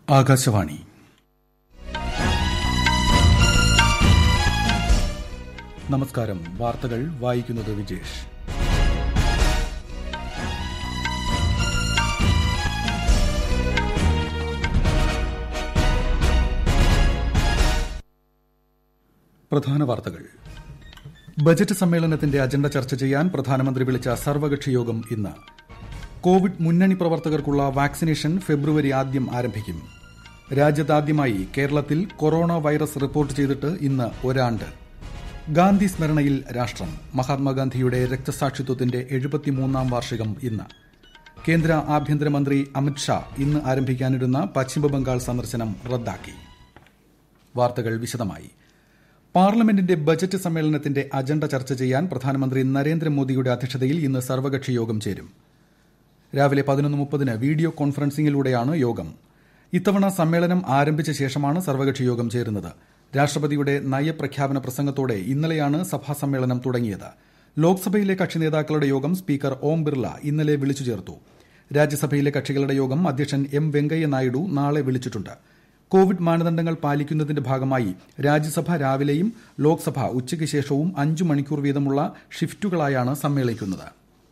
ആകാശവാണി നമസ്കാരം വാർത്തകൾ വായിക്കുന്നത് വിജേഷ് പ്രധാന വാർത്തകൾ ബജറ്റ് സമ്മേളനത്തിന്റെ അജണ്ട ചർച്ച ചെയ്യാൻ പ്രധാനമന്ത്രി വിളിച്ച സർവകക്ഷി യോഗം ഇന്ന് കോവിഡ് മുന്നണി പ്രവർത്തകർക്കുള്ള വാക്സിനേഷൻ ഫെബ്രുവരി ആദ്യം ആരംഭിക്കും രാജ്യത്താദ്യമായി കേരളത്തിൽ കൊറോണ വൈറസ് റിപ്പോർട്ട് ചെയ്തിട്ട് ഇന്ന് ഒരാണ്ട് ഗാന്ധി സ്മരണയിൽ രാഷ്ട്രം മഹാത്മാഗാന്ധിയുടെ രക്തസാക്ഷിത്വത്തിന്റെ എഴുപത്തിമൂന്നാം വാർഷികം ഇന്ന് കേന്ദ്ര ആഭ്യന്തരമന്ത്രി അമിത്ഷാ ഇന്ന് ആരംഭിക്കാനിരുന്ന പശ്ചിമബംഗാൾ സന്ദർശനം റദ്ദാക്കി വാർത്തകൾ വിശദമായി പാർലമെന്റിന്റെ ബജറ്റ് സമ്മേളനത്തിന്റെ അജണ്ട ചർച്ച ചെയ്യാൻ പ്രധാനമന്ത്രി നരേന്ദ്രമോദിയുടെ അധ്യക്ഷതയിൽ ഇന്ന് സർവകക്ഷി യോഗം ചേരും രാവിലെ പതിനൊന്ന് മുപ്പതിന് വീഡിയോ കോൺഫറൻസിംഗിലൂടെയാണ് യോഗം ഇത്തവണ സമ്മേളനം ആരംഭിച്ച ശേഷമാണ് സർവകക്ഷി യോഗം ചേരുന്നത് രാഷ്ട്രപതിയുടെ നയപ്രഖ്യാപന പ്രസംഗത്തോടെ ഇന്നലെയാണ് സഭാ സമ്മേളനം തുടങ്ങിയത് ലോക്സഭയിലെ കക്ഷി നേതാക്കളുടെ യോഗം സ്പീക്കർ ഓം ബിർള ഇന്നലെ വിളിച്ചു ചേർത്തു രാജ്യസഭയിലെ കക്ഷികളുടെ യോഗം അധ്യക്ഷൻ എം വെങ്കയ്യ നായിഡു നാളെ വിളിച്ചിട്ടുണ്ട് കോവിഡ് മാനദണ്ഡങ്ങൾ പാലിക്കുന്നതിന്റെ ഭാഗമായി രാജ്യസഭ രാവിലെയും ലോക്സഭ ഉച്ചയ്ക്ക് ശേഷവും അഞ്ചു മണിക്കൂർ വീതമുള്ള ഷിഫ്റ്റുകളായാണ് സമ്മേളിക്കുന്നത്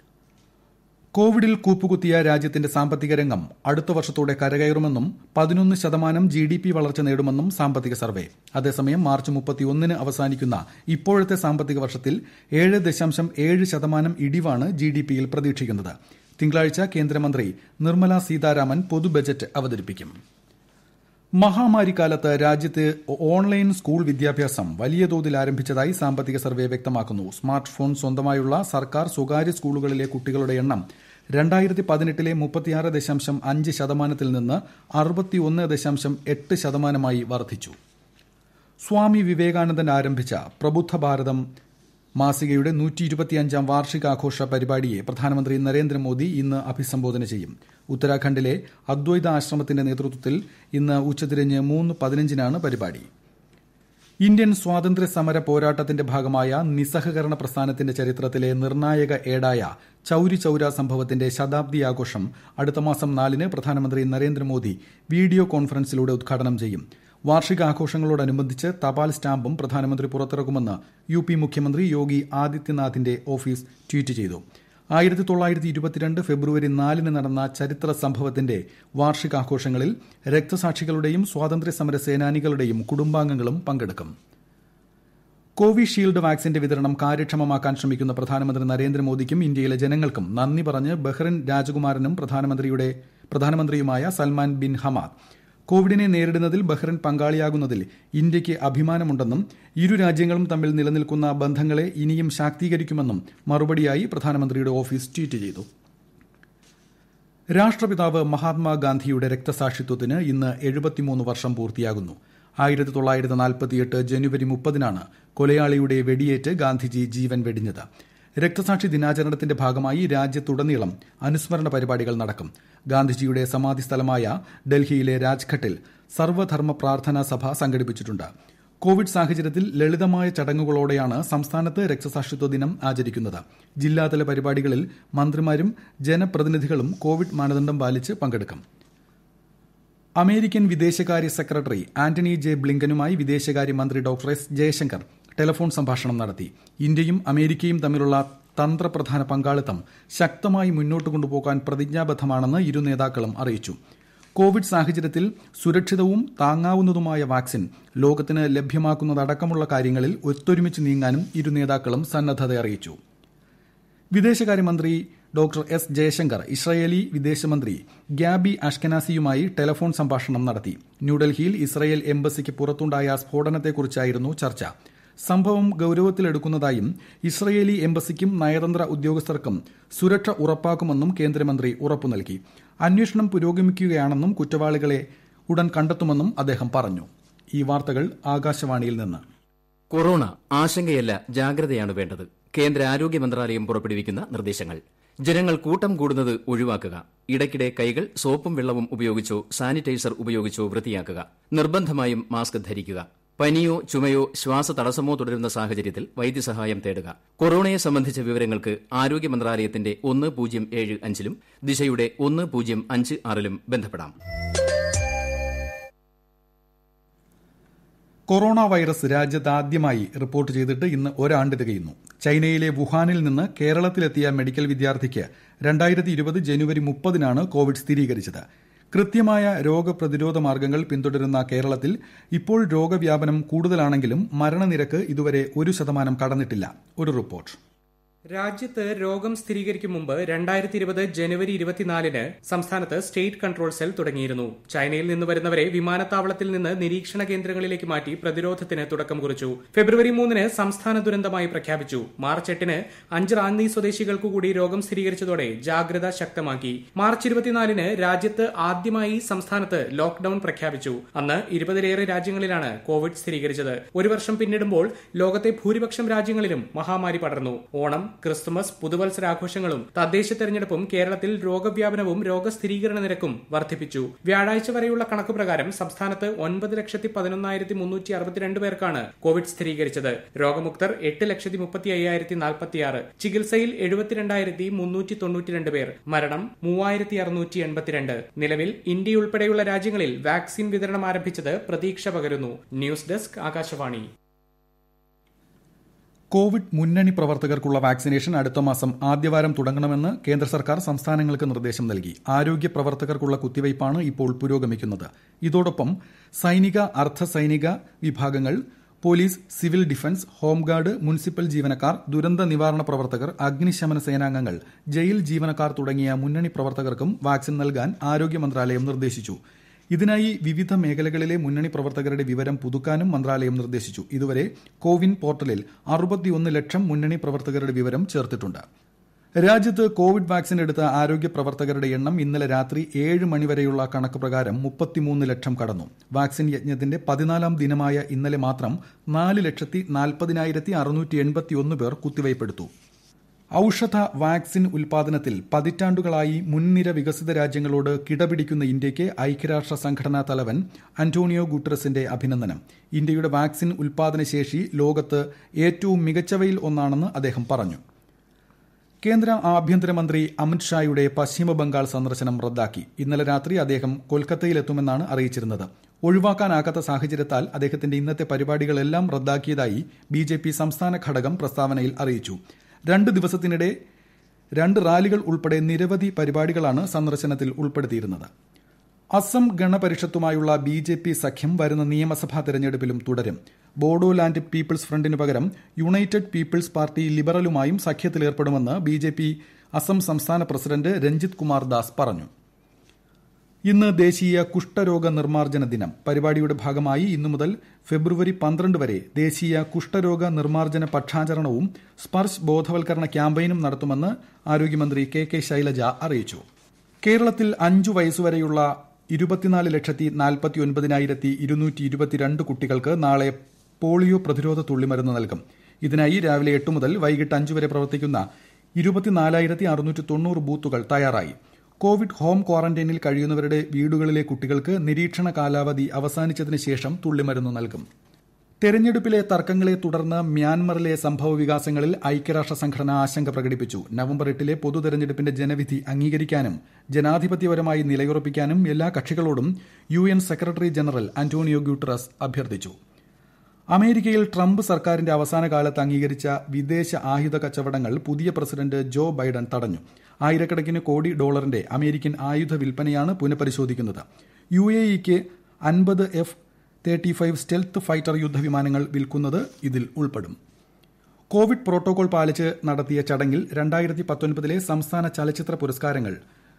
കോവിഡിൽ കൂപ്പുകുത്തിയ രാജ്യത്തിന്റെ സാമ്പത്തിക രംഗം അടുത്ത വർഷത്തോടെ കരകയറുമെന്നും പതിനൊന്ന് ശതമാനം ജി ഡി പി വളർച്ച നേടുമെന്നും സാമ്പത്തിക സർവേ അതേസമയം മാർച്ച് മുപ്പത്തിയൊന്നിന് അവസാനിക്കുന്ന ഇപ്പോഴത്തെ സാമ്പത്തിക വർഷത്തിൽ ഏഴ് ദശാംശം ഏഴ് ശതമാനം ഇടിവാണ് ജി ഡി പിയിൽ പ്രതീക്ഷിക്കുന്നത് തിങ്കളാഴ്ച കേന്ദ്രമന്ത്രി നിർമ്മല സീതാരാമൻ പൊതു ബജറ്റ് അവതരിപ്പിക്കും മഹാമാരിക്കാലത്ത് രാജ്യത്ത് ഓൺലൈൻ സ്കൂൾ വിദ്യാഭ്യാസം വലിയ തോതിൽ ആരംഭിച്ചതായി സാമ്പത്തിക സർവേ വ്യക്തമാക്കുന്നു സ്മാർട്ട് ഫോൺ സ്വന്തമായുള്ള സർക്കാർ സ്വകാര്യ സ്കൂളുകളിലെ കുട്ടികളുടെ എണ്ണം രണ്ടായിരത്തി പതിനെട്ടിലെ മുപ്പത്തിയാറ് ദശാംശം അഞ്ച് ശതമാനത്തിൽ നിന്ന് അറുപത്തിയൊന്ന് ദശാംശം എട്ട് ശതമാനമായി വർദ്ധിച്ചു സ്വാമി വിവേകാനന്ദൻ ആരംഭിച്ച പ്രബുദ്ധ ഭാരതം മാസികയുടെ നൂറ്റി ഇരുപത്തിയഞ്ചാം വാർഷികാഘോഷ പരിപാടിയെ പ്രധാനമന്ത്രി നരേന്ദ്രമോദി ഇന്ന് അഭിസംബോധന ചെയ്യും ഉത്തരാഖണ്ഡിലെ അദ്വൈത ആശ്രമത്തിന്റെ നേതൃത്വത്തിൽ ഇന്ന് ഉച്ചതിരിഞ്ഞ് മൂന്ന് പതിനഞ്ചിനാണ് പരിപാടി ഇന്ത്യൻ സ്വാതന്ത്ര്യ സമര പോരാട്ടത്തിന്റെ ഭാഗമായ നിസ്സഹകരണ പ്രസ്ഥാനത്തിന്റെ ചരിത്രത്തിലെ നിർണായക ഏടായ ചൌരി ചൌര സംഭവത്തിന്റെ ശതാബ്ദി ആഘോഷം അടുത്ത മാസം നാലിന് പ്രധാനമന്ത്രി നരേന്ദ്രമോദി വീഡിയോ കോൺഫറൻസിലൂടെ ഉദ്ഘാടനം ചെയ്യും വാർഷികാഘോഷങ്ങളോടനുബന്ധിച്ച് തപാൽ സ്റ്റാമ്പും പ്രധാനമന്ത്രി പുറത്തിറക്കുമെന്ന് യു പി മുഖ്യമന്ത്രി യോഗി ആദിത്യനാഥിന്റെ ഓഫീസ് ട്വീറ്റ് ചെയ്തു ആയിരത്തി തൊള്ളായിരത്തി ഇരുപത്തിരണ്ട് ഫെബ്രുവരി നാലിന് നടന്ന ചരിത്ര സംഭവത്തിന്റെ വാർഷികാഘോഷങ്ങളിൽ രക്തസാക്ഷികളുടെയും സ്വാതന്ത്ര്യ സമര സേനാനികളുടെയും കുടുംബാംഗങ്ങളും പങ്കെടുക്കും കോവിഷീൽഡ് വാക്സിന്റെ വിതരണം കാര്യക്ഷമമാക്കാൻ ശ്രമിക്കുന്ന പ്രധാനമന്ത്രി നരേന്ദ്രമോദിക്കും ഇന്ത്യയിലെ ജനങ്ങൾക്കും നന്ദി പറഞ്ഞ് ബഹ്റിൻ രാജകുമാരനും പ്രധാനമന്ത്രിയുടെ പ്രധാനമന്ത്രിയുമായ സൽമാൻ ബിൻ ഹമാദ് കോവിഡിനെ നേരിടുന്നതിൽ ബഹ്റിൻ പങ്കാളിയാകുന്നതിൽ ഇന്ത്യയ്ക്ക് അഭിമാനമുണ്ടെന്നും ഇരു രാജ്യങ്ങളും തമ്മിൽ നിലനിൽക്കുന്ന ബന്ധങ്ങളെ ഇനിയും ശാക്തീകരിക്കുമെന്നും മറുപടിയായി പ്രധാനമന്ത്രിയുടെ ഓഫീസ് ട്വീറ്റ് ചെയ്തു രാഷ്ട്രപിതാവ് മഹാത്മാഗാന്ധിയുടെ രക്തസാക്ഷിത്വത്തിന് ഇന്ന് എഴുപത്തിമൂന്ന് വർഷം പൂർത്തിയാകുന്നു ആയിരത്തി തൊള്ളായിരത്തി നാൽപ്പത്തിയെട്ട് ജനുവരി മുപ്പതിനാണ് കൊലയാളിയുടെ വെടിയേറ്റ് ഗാന്ധിജി ജീവൻ വെടിഞ്ഞത് രക്തസാക്ഷി ദിനാചരണത്തിന്റെ ഭാഗമായി രാജ്യത്തുടനീളം അനുസ്മരണ പരിപാടികൾ നടക്കും ഗാന്ധിജിയുടെ സമാധി സ്ഥലമായ ഡൽഹിയിലെ രാജ്ഘട്ടിൽ സർവ്വധർമ്മ പ്രാർത്ഥനാ സഭ സംഘടിപ്പിച്ചിട്ടുണ്ട് കോവിഡ് സാഹചര്യത്തിൽ ലളിതമായ ചടങ്ങുകളോടെയാണ് സംസ്ഥാനത്ത് രക്തസാക്ഷിത്വ ദിനം ആചരിക്കുന്നത് ജില്ലാതല പരിപാടികളിൽ മന്ത്രിമാരും ജനപ്രതിനിധികളും കോവിഡ് മാനദണ്ഡം പാലിച്ച് പങ്കെടുക്കും അമേരിക്കൻ വിദേശകാര്യ സെക്രട്ടറി ആന്റണി ജെ ബ്ലിങ്കനുമായി വിദേശകാര്യ മന്ത്രി ഡോക്ടർ എസ് ജയശങ്കർ ടെലിഫോൺ സംഭാഷണം നടത്തി ഇന്ത്യയും അമേരിക്കയും തമ്മിലുള്ള തന്ത്രപ്രധാന പങ്കാളിത്തം ശക്തമായി മുന്നോട്ട് കൊണ്ടുപോകാൻ പ്രതിജ്ഞാബദ്ധമാണെന്ന് ഇരു നേതാക്കളും അറിയിച്ചു കോവിഡ് സാഹചര്യത്തിൽ സുരക്ഷിതവും താങ്ങാവുന്നതുമായ വാക്സിൻ ലോകത്തിന് ലഭ്യമാക്കുന്നതടക്കമുള്ള കാര്യങ്ങളിൽ ഒത്തൊരുമിച്ച് നീങ്ങാനും ഇരു നേതാക്കളും സന്നദ്ധത അറിയിച്ചു വിദേശകാര്യമന്ത്രി ഡോക്ടർ എസ് ജയശങ്കർ ഇസ്രയേലി വിദേശമന്ത്രി ഗ്യാബി അഷ്കനാസിയുമായി ടെലിഫോൺ സംഭാഷണം നടത്തി ന്യൂഡൽഹിയിൽ ഇസ്രയേൽ എംബസിക്ക് പുറത്തുണ്ടായ സ്ഫോടനത്തെക്കുറിച്ചായിരുന്നു ചർച്ച സംഭവം ഗൌരവത്തിലെടുക്കുന്നതായും ഇസ്രയേലി എംബസിക്കും നയതന്ത്ര ഉദ്യോഗസ്ഥർക്കും സുരക്ഷ ഉറപ്പാക്കുമെന്നും കേന്ദ്രമന്ത്രി ഉറപ്പു നൽകി അന്വേഷണം പുരോഗമിക്കുകയാണെന്നും കുറ്റവാളികളെ ഉടൻ കണ്ടെത്തുമെന്നും അദ്ദേഹം പറഞ്ഞു ഈ വാർത്തകൾ ആകാശവാണിയിൽ നിന്ന് കൊറോണ ആശങ്കയല്ല ജാഗ്രതയാണ് വേണ്ടത് കേന്ദ്ര ആരോഗ്യ മന്ത്രാലയം പുറപ്പെടുവിക്കുന്ന നിർദ്ദേശങ്ങൾ ജനങ്ങൾ കൂട്ടം കൂടുന്നത് ഒഴിവാക്കുക ഇടയ്ക്കിടെ കൈകൾ സോപ്പും വെള്ളവും ഉപയോഗിച്ചോ സാനിറ്റൈസർ ഉപയോഗിച്ചോ വൃത്തിയാക്കുക നിർബന്ധമായും മാസ്ക് ധരിക്കുക പനിയോ ചുമയോ ശ്വാസതടസ്സമോ തുടരുന്ന സാഹചര്യത്തിൽ വൈദ്യസഹായം തേടുക കൊറോണയെ സംബന്ധിച്ച വിവരങ്ങൾക്ക് ആരോഗ്യ മന്ത്രാലയത്തിന്റെ ഒന്ന് പൂജ്യം ഏഴ് അഞ്ചിലും ദിശയുടെ ഒന്ന് പൂജ്യം അഞ്ച് ആറിലും ബന്ധപ്പെടാം കൊറോണ വൈറസ് രാജ്യത്ത് ആദ്യമായി റിപ്പോർട്ട് ചെയ്തിട്ട് ഇന്ന് ഒരാണ്ട് തികയുന്നു ചൈനയിലെ വുഹാനിൽ നിന്ന് കേരളത്തിലെത്തിയ മെഡിക്കൽ വിദ്യാർത്ഥിക്ക് രണ്ടായിരത്തി ഇരുപത് ജനുവരി മുപ്പതിനാണ് കോവിഡ് സ്ഥിരീകരിച്ചത് കൃത്യമായ രോഗപ്രതിരോധ മാർഗങ്ങൾ പിന്തുടരുന്ന കേരളത്തിൽ ഇപ്പോൾ രോഗവ്യാപനം കൂടുതലാണെങ്കിലും മരണനിരക്ക് ഇതുവരെ ഒരു ശതമാനം കടന്നിട്ടില്ല ഒരു റിപ്പോർട്ട് രാജ്യത്ത് രോഗം സ്ഥിരീകരിക്കും മുമ്പ് രണ്ടായിരത്തി ഇരുപത് ജനുവരി ഇരുപത്തിനാലിന് സംസ്ഥാനത്ത് സ്റ്റേറ്റ് കൺട്രോൾ സെൽ തുടങ്ങിയിരുന്നു ചൈനയിൽ നിന്ന് വരുന്നവരെ വിമാനത്താവളത്തിൽ നിന്ന് നിരീക്ഷണ കേന്ദ്രങ്ങളിലേക്ക് മാറ്റി പ്രതിരോധത്തിന് തുടക്കം കുറിച്ചു ഫെബ്രുവരി മൂന്നിന് സംസ്ഥാന ദുരന്തമായി പ്രഖ്യാപിച്ചു മാർച്ച് എട്ടിന് അഞ്ച് റാന്നി സ്വദേശികൾക്കു കൂടി രോഗം സ്ഥിരീകരിച്ചതോടെ ജാഗ്രത ശക്തമാക്കി മാർച്ച് ഇരുപത്തിനാലിന് രാജ്യത്ത് ആദ്യമായി സംസ്ഥാനത്ത് ലോക്ഡൌൺ പ്രഖ്യാപിച്ചു അന്ന് ഇരുപതിലേറെ രാജ്യങ്ങളിലാണ് കോവിഡ് സ്ഥിരീകരിച്ചത് ഒരു വർഷം പിന്നിടുമ്പോൾ ലോകത്തെ ഭൂരിപക്ഷം രാജ്യങ്ങളിലും മഹാമാരി പടർന്നു ഓണം ക്രിസ്തുമസ് പുതുവത്സരാഘോഷങ്ങളും തദ്ദേശ തെരഞ്ഞെടുപ്പും കേരളത്തിൽ രോഗവ്യാപനവും രോഗസ്ഥിരീകരണ നിരക്കും വർദ്ധിപ്പിച്ചു വ്യാഴാഴ്ച വരെയുള്ള കണക്ക് പ്രകാരം സംസ്ഥാനത്ത് ഒൻപത് ലക്ഷത്തി പതിനൊന്നായിരത്തി മുന്നൂറ്റി അറുപത്തിരണ്ട് പേർക്കാണ് കോവിഡ് സ്ഥിരീകരിച്ചത് രോഗമുക്തർ എട്ട് ലക്ഷത്തി മുപ്പത്തി അയ്യായിരത്തി നാൽപ്പത്തിയാറ് ചികിത്സയിൽ എഴുപത്തിരണ്ടായിരത്തി മുന്നൂറ്റി തൊണ്ണൂറ്റിരണ്ട് പേർ മരണം മൂവായിരത്തി അറുന്നൂറ്റി എൺപത്തിരണ്ട് നിലവിൽ ഇന്ത്യയുൾപ്പെടെയുള്ള രാജ്യങ്ങളിൽ വാക്സിൻ വിതരണം ആരംഭിച്ചത് പ്രതീക്ഷ പകരുന്നു ന്യൂസ് ഡെസ്ക് ആകാശവാണി കോവിഡ് മുന്നണി പ്രവർത്തകർക്കുള്ള വാക്സിനേഷൻ അടുത്ത മാസം ആദ്യവാരം തുടങ്ങണമെന്ന് കേന്ദ്ര സർക്കാർ സംസ്ഥാനങ്ങൾക്ക് നിർദ്ദേശം നൽകി ആരോഗ്യ പ്രവർത്തകർക്കുള്ള കുത്തിവയ്പ്പാണ് ഇപ്പോൾ പുരോഗമിക്കുന്നത് ഇതോടൊപ്പം സൈനിക അർദ്ധ സൈനിക വിഭാഗങ്ങൾ police civil defence home guard municipal ജീവനക്കാർ ദുരന്ത നിവാരണ പ്രവർത്തകർ അഗ്നിശമന സേനാംഗങ്ങൾ ജയിൽ ജീവനക്കാർ തുടങ്ങിയ മുന്നണി പ്രവർത്തകർക്കും വാക്സിൻ നൽകാൻ ആരോഗ്യ മന്ത്രാലയം നിർദ്ദേശിച്ചു ഇതിനായി വിവിധ മേഖലകളിലെ മുന്നണി പ്രവർത്തകരുടെ വിവരം പുതുക്കാനും മന്ത്രാലയം നിർദ്ദേശിച്ചു ഇതുവരെ കോവിൻ പോർട്ടലിൽ അറുപത്തിയൊന്ന് ലക്ഷം മുന്നണി പ്രവർത്തകരുടെ വിവരം ചേർത്തിട്ടുണ്ട് രാജ്യത്ത് കോവിഡ് വാക്സിൻ എടുത്ത ആരോഗ്യ പ്രവർത്തകരുടെ എണ്ണം ഇന്നലെ രാത്രി ഏഴ് മണിവരെയുള്ള കണക്ക് പ്രകാരം മുപ്പത്തിമൂന്ന് ലക്ഷം കടന്നു വാക്സിൻ യജ്ഞത്തിന്റെ പതിനാലാം ദിനമായ ഇന്നലെ മാത്രം നാല് ലക്ഷത്തി നാൽപ്പതിനായിരത്തി അറുന്നൂറ്റി എൺപത്തിയൊന്ന് പേർ കുത്തിവയ്പ്പെടുത്തു ഔഷധ വാക്സിൻ ഉൽപാദനത്തിൽ പതിറ്റാണ്ടുകളായി മുൻനിര വികസിത രാജ്യങ്ങളോട് കിടപിടിക്കുന്ന ഇന്ത്യയ്ക്ക് ഐക്യരാഷ്ട്ര സംഘടനാ തലവൻ അന്റോണിയോ ഗുട്ടറസിന്റെ അഭിനന്ദനം ഇന്ത്യയുടെ വാക്സിൻ ഉൽപാദന ശേഷി ലോകത്ത് ഏറ്റവും മികച്ചവയിൽ ഒന്നാണെന്ന് അദ്ദേഹം പറഞ്ഞു കേന്ദ്ര ആഭ്യന്തരമന്ത്രി അമിത്ഷായുടെ പശ്ചിമബംഗാൾ സന്ദർശനം റദ്ദാക്കി ഇന്നലെ രാത്രി അദ്ദേഹം കൊൽക്കത്തയിലെത്തുമെന്നാണ് അറിയിച്ചിരുന്നത് ഒഴിവാക്കാനാകാത്ത സാഹചര്യത്താൽ അദ്ദേഹത്തിന്റെ ഇന്നത്തെ പരിപാടികളെല്ലാം റദ്ദാക്കിയതായി ബിജെപി സംസ്ഥാന ഘടകം പ്രസ്താവനയിൽ അറിയിച്ചു രണ്ട് ദിവസത്തിനിടെ രണ്ട് റാലികൾ ഉൾപ്പെടെ നിരവധി പരിപാടികളാണ് സന്ദർശനത്തിൽ ഉൾപ്പെടുത്തിയിരുന്നത് അസം ഗണപരിഷത്തുമായുള്ള ബി ജെ പി സഖ്യം വരുന്ന നിയമസഭാ തെരഞ്ഞെടുപ്പിലും തുടരും ബോഡോലാൻഡ് പീപ്പിൾസ് ഫ്രണ്ടിന് പകരം യുണൈറ്റഡ് പീപ്പിൾസ് പാർട്ടി ലിബറലുമായും സഖ്യത്തിലേർപ്പെടുമെന്ന് ബി ജെ പി അസം സംസ്ഥാന പ്രസിഡന്റ് രഞ്ജിത് കുമാർ ദാസ് പറഞ്ഞു ഇന്ന് ദേശീയ കുഷ്ഠരോഗ നിർമ്മാർജ്ജന ദിനം പരിപാടിയുടെ ഭാഗമായി ഇന്നു മുതൽ ഫെബ്രുവരി പന്ത്രണ്ട് വരെ ദേശീയ കുഷ്ഠരോഗ നിർമ്മാർജ്ജന പക്ഷാചരണവും സ്പർശ് ബോധവൽക്കരണ ക്യാമ്പയിനും നടത്തുമെന്ന് ആരോഗ്യമന്ത്രി കെ കെ ശൈലജ അറിയിച്ചു കേരളത്തിൽ അഞ്ചു വയസ്സുവരെയുള്ള ഇരുപത്തിനാല് ലക്ഷത്തി നാൽപ്പത്തി ഒൻപതിനായിരത്തി ഇരുന്നൂറ്റി ഇരുപത്തിരണ്ട് കുട്ടികൾക്ക് നാളെ പോളിയോ പ്രതിരോധ തുള്ളിമരുന്ന് നൽകും ഇതിനായി രാവിലെ എട്ട് മുതൽ വൈകിട്ട് അഞ്ചു വരെ പ്രവർത്തിക്കുന്ന ഇരുപത്തിനാലായിരത്തി അറുന്നൂറ്റി തൊണ്ണൂറ് ബൂത്തുകൾ തയ്യാറായി കോവിഡ് ഹോം ക്വാറന്റൈനിൽ കഴിയുന്നവരുടെ വീടുകളിലെ കുട്ടികൾക്ക് നിരീക്ഷണ കാലാവധി അവസാനിച്ചതിന് ശേഷം തുള്ളിമരുന്ന് നൽകും തെരഞ്ഞെടുപ്പിലെ തർക്കങ്ങളെ തുടർന്ന് മ്യാൻമറിലെ സംഭവ വികാസങ്ങളിൽ ഐക്യരാഷ്ട്ര സംഘടന ആശങ്ക പ്രകടിപ്പിച്ചു നവംബർ എട്ടിലെ പൊതു തെരഞ്ഞെടുപ്പിന്റെ ജനവിധി അംഗീകരിക്കാനും ജനാധിപത്യപരമായി നിലയുറപ്പിക്കാനും എല്ലാ കക്ഷികളോടും U N secretary general Antonio Guterres അഭ്യർത്ഥിച്ചു അമേരിക്കയിൽ ട്രംപ് സർക്കാരിന്റെ അവസാന കാലത്ത് അംഗീകരിച്ച വിദേശ ആയുധ കച്ചവടങ്ങൾ പുതിയ പ്രസിഡന്റ് ജോ ബൈഡൻ തടഞ്ഞു ആയിരക്കണക്കിന് കോടി ഡോളറിന്റെ അമേരിക്കൻ ആയുധ വിൽപ്പനയാണ് പുനഃപരിശോധിക്കുന്നത് യു എ ഇക്ക് അൻപത് F thirty five stealth fighter യുദ്ധവിമാനങ്ങൾ വിൽക്കുന്നത് ഇതിൽ ഉൾപ്പെടും കോവിഡ് പ്രോട്ടോകോൾ പാലിച്ച് നടത്തിയ ചടങ്ങിൽ രണ്ടായിരത്തി പത്തൊൻപതിലെ സംസ്ഥാന ചലച്ചിത്ര പുരസ്കാരങ്ങൾ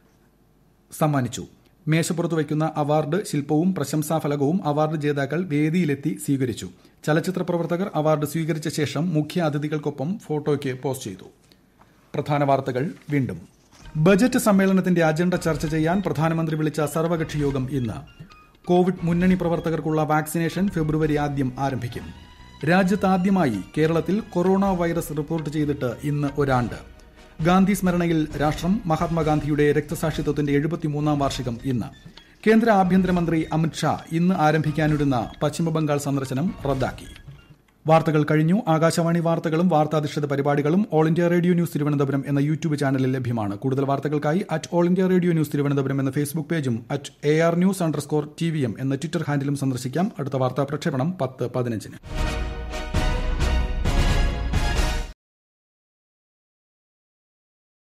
സമ്മാനിച്ചു മേശപ്പുറത്ത് വയ്ക്കുന്ന അവാർഡ് ശില്പവും പ്രശംസാഫലകവും അവാർഡ് ജേതാക്കൾ വേദിയിലെത്തി സ്വീകരിച്ചു ചലച്ചിത്ര പ്രവർത്തകർ അവാർഡ് സ്വീകരിച്ച ശേഷം മുഖ്യ അതിഥികൾക്കൊപ്പം ഫോട്ടോയ്ക്ക് പോസ്റ്റ് ചെയ്തു പ്രധാന വാർത്തകൾ വീണ്ടും ബജറ്റ് സമ്മേളനത്തിന്റെ അജണ്ട ചർച്ച ചെയ്യാൻ പ്രധാനമന്ത്രി വിളിച്ച സർവകക്ഷി യോഗം ഇന്ന് കോവിഡ് മുന്നണി പ്രവർത്തകർക്കുള്ള വാക്സിനേഷൻ ഫെബ്രുവരി ആദ്യം ആരംഭിക്കും രാജ്യത്താദ്യമായി കേരളത്തിൽ കൊറോണ വൈറസ് റിപ്പോർട്ട് ചെയ്തിട്ട് ഇന്ന് ഒരാണ്ട് ഗാന്ധി സ്മരണയിൽ രാഷ്ട്രം മഹാത്മാഗാന്ധിയുടെ രക്തസാക്ഷിത്വത്തിന്റെ എഴുപത്തിമൂന്നാം വാർഷികം ഇന്ന് കേന്ദ്ര ആഭ്യന്തരമന്ത്രി അമിത്ഷാ ഇന്ന് ആരംഭിക്കാനിരുന്ന പശ്ചിമബംഗാൾ സന്ദർശനം റദ്ദാക്കി വാർത്തകൾ കഴിഞ്ഞു ആകാശവാണി വാർത്തകളും വാർത്താധിഷ്ഠിത പരിപാടികളും all India radio news Thiruvananthapuram എന്ന യൂട്യൂബ് ചാനലിൽ ലഭ്യമാണ് കൂടുതൽ വാർത്തകൾക്കായി at all India radio news Thiruvananthapuram എന്ന ഫേസ്ബുക്ക് പേജും at A R news underscore T V M എന്ന ട്വിറ്റർ ഹാൻഡിലും സന്ദർശിക്കാം അടുത്ത വാർത്താ പ്രക്ഷേപണം പത്ത് പതിനഞ്ചിന്